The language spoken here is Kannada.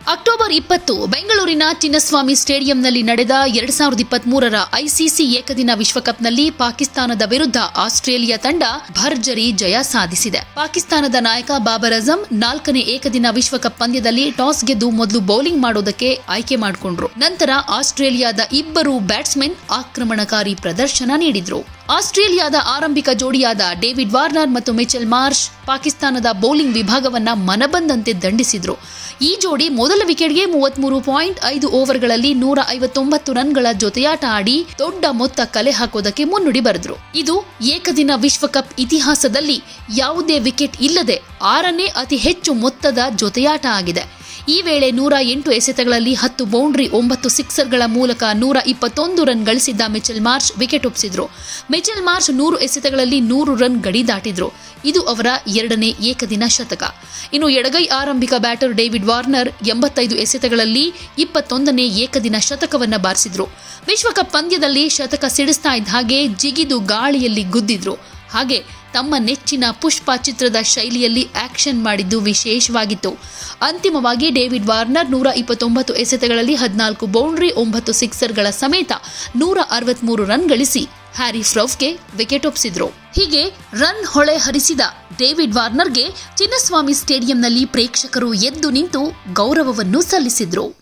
ಅಕ್ಟೋಬರ್ ಇಪ್ಪತ್ತು ಬೆಂಗಳೂರಿನ ಚಿನ್ನಸ್ವಾಮಿ ಸ್ಟೇಡಿಯಂನಲ್ಲಿ ನಡೆದ ಎರಡ್ ಸಾವಿರದ ಇಪ್ಪತ್ಮೂರರ ಐಸಿಸಿ ಏಕದಿನ ವಿಶ್ವಕಪ್ನಲ್ಲಿ ಪಾಕಿಸ್ತಾನದ ವಿರುದ್ಧ ಆಸ್ಟ್ರೇಲಿಯಾ ತಂಡ ಭರ್ಜರಿ ಜಯ ಸಾಧಿಸಿದೆ ಪಾಕಿಸ್ತಾನದ ನಾಯಕ ಬಾಬರ್ ಅಜಂ ನಾಲ್ಕನೇ ಏಕದಿನ ವಿಶ್ವಕಪ್ ಪಂದ್ಯದಲ್ಲಿ ಟಾಸ್ ಗೆದ್ದು ಮೊದಲು ಬೌಲಿಂಗ್ ಮಾಡೋದಕ್ಕೆ ಆಯ್ಕೆ ಮಾಡಿಕೊಂಡ್ರು ನಂತರ ಆಸ್ಟ್ರೇಲಿಯಾದ ಇಬ್ಬರು ಬ್ಯಾಟ್ಸ್ಮನ್ ಆಕ್ರಮಣಕಾರಿ ಪ್ರದರ್ಶನ ನೀಡಿದ್ರು ಆಸ್ಟ್ರೇಲಿಯಾದ ಆರಂಭಿಕ ಜೋಡಿಯಾದ ಡೇವಿಡ್ ವಾರ್ನರ್ ಮತ್ತು ಮಿಚೆಲ್ ಮಾರ್ಷ್ ಪಾಕಿಸ್ತಾನದ ಬೌಲಿಂಗ್ ವಿಭಾಗವನ್ನ ಮನಬಂದಂತೆ ದಂಡಿಸಿದ್ರು ಈ ಜೋಡಿ ಮೊದಲ ವಿಕೆಟ್ಗೆ ಮೂವತ್ಮೂರು ಪಾಯಿಂಟ್ ಐದು ಓವರ್ಗಳಲ್ಲಿ ನೂರ ಐವತ್ತೊಂಬತ್ತು ರನ್ಗಳ ಜೊತೆಯಾಟ ಆಡಿ ದೊಡ್ಡ ಮೊತ್ತ ಕಲೆ ಹಾಕೋದಕ್ಕೆ ಮುನ್ನುಡಿ ಬರೆದ್ರು ಇದು ಏಕದಿನ ವಿಶ್ವಕಪ್ ಇತಿಹಾಸದಲ್ಲಿ ಯಾವುದೇ ವಿಕೆಟ್ ಇಲ್ಲದೆ ಆರನೇ ಅತಿ ಹೆಚ್ಚು ಮೊತ್ತದ ಜೊತೆಯಾಟ ಆಗಿದೆ ಈ ವೇಳೆ ನೂರ ಎಂಟು ಎಸೆತಗಳಲ್ಲಿ ಹತ್ತು ಬೌಂಡ್ರಿ ಒಂಬತ್ತು ಸಿಕ್ಸರ್ಗಳ ಮೂಲಕ ನೂರ ಇಪ್ಪತ್ತೊಂದು ರನ್ ಗಳಿಸಿದ್ದ ಮಿಚೆಲ್ ಮಾರ್ಚ್ ವಿಕೆಟ್ ಒಪ್ಪಿಸಿದ್ರು ಮಿಚೆಲ್ ಮಾರ್ಚ್ ನೂರು ಎಸೆತಗಳಲ್ಲಿ ನೂರು ರನ್ ಗಡಿ ದಾಟಿದ್ರು ಇದು ಅವರ ಎರಡನೇ ಏಕದಿನ ಶತಕ ಇನ್ನು ಎಡಗೈ ಆರಂಭಿಕ ಬ್ಯಾಟರ್ ಡೇವಿಡ್ ವಾರ್ನರ್ ಎಂಬತ್ತೈದು ಎಸೆತಗಳಲ್ಲಿ ಇಪ್ಪತ್ತೊಂದನೇ ಏಕದಿನ ಶತಕವನ್ನ ಬಾರಿಸಿದ್ರು ವಿಶ್ವಕಪ್ ಪಂದ್ಯದಲ್ಲಿ ಶತಕ ಸಿಡಿಸ್ತಾ ಇದ್ದ ಹಾಗೆ ಜಿಗಿದು ಗಾಳಿಯಲ್ಲಿ ಗುದ್ದಿದ್ರು ಹಾಗೆ ತಮ್ಮ ನೆಚ್ಚಿನ ಪುಷ್ಪ ಚಿತ್ರದ ಶೈಲಿಯಲ್ಲಿ ಆಕ್ಷನ್ ಮಾಡಿದ್ದು ವಿಶೇಷವಾಗಿತ್ತು ಅಂತಿಮವಾಗಿ ಡೇವಿಡ್ ವಾರ್ನರ್ ನೂರ ಇಪ್ಪತ್ತೊಂಬತ್ತು ಎಸೆತಗಳಲ್ಲಿ ಹದಿನಾಲ್ಕು ಬೌಂಡ್ರಿ ಒಂಬತ್ತು ಸಿಕ್ಸರ್ಗಳ ಸಮೇತ ನೂರ ಅರವತ್ಮೂರು ರನ್ ಗಳಿಸಿ ಹ್ಯಾರಿ ಫ್ರೌಫ್ಗೆ ವಿಕೆಟ್ ಒಪ್ಪಿಸಿದ್ರು ಹೀಗೆ ರನ್ ಹೊಳೆ ಹರಿಸಿದ ಡೇವಿಡ್ ವಾರ್ನರ್ಗೆ ಚಿನ್ನಸ್ವಾಮಿ ಸ್ಟೇಡಿಯಂನಲ್ಲಿ ಪ್ರೇಕ್ಷಕರು ಎದ್ದು ನಿಂತು ಗೌರವವನ್ನು ಸಲ್ಲಿಸಿದ್ರು